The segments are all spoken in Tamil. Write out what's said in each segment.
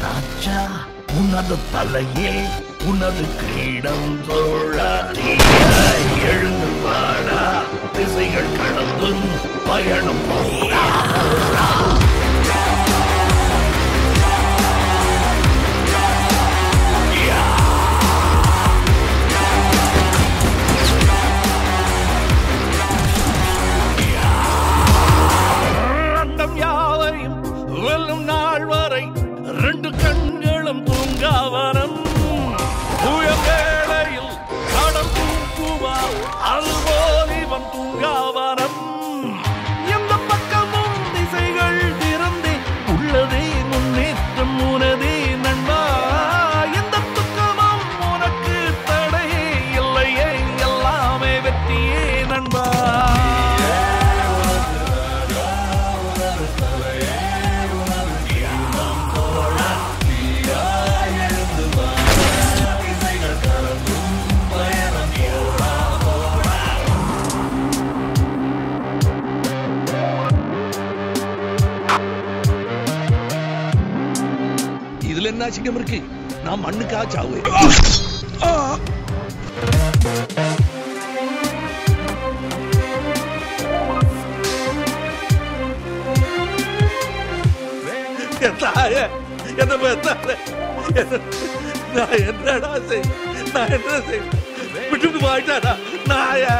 ராஜா உனது தலையே உனது கிரீடம் தோழாதியாய் எழுந்து வாடா திசைகள் கடந்தும் பயணம் போடா அண்டம் யாவையும் வெல்லும் நாள் வரை ரெண்டு கண்களும் தூங்காவரம் புயல் வேளையில் கடல் தூக்குவா அதுபோல் இவன் தூங்காவரம் எந்த பக்கமும் திசைகள் திறந்தே உள்ளதே முன்னேற்றம் உனதே நண்பா எந்த துக்கமும் உனக்கு தடையே இல்லையே எல்லாமே வெற்றியே நண்பா இதுல என்ன அசிங்கம் இருக்கு நான் மண்ணுக்கா சாவு தாய என்ன பெத்தால நான் என்னடா செய் நான் என்ன செய் விட்டுட்டு போயிட்டாடா நாய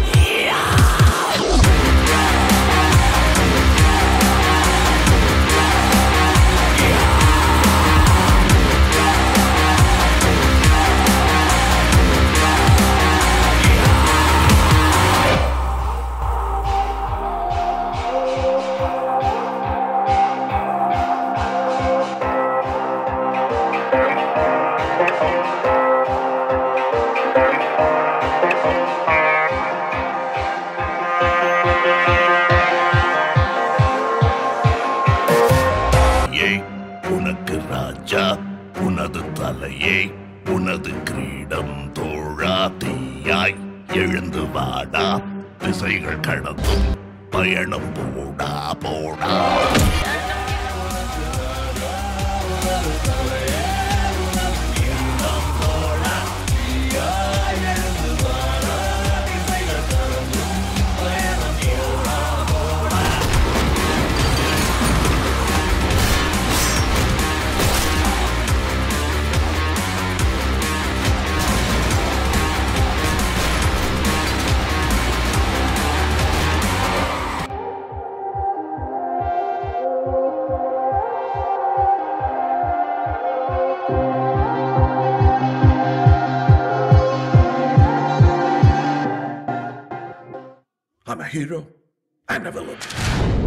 ஏய் உனக்கு ராஜா உனது தலையே உனது கிரீடம் தோழா தீயாய் எழுந்து வாடா திசைகள் கடந்தும் பயணம் போடா போடா I'm a hero and a villain.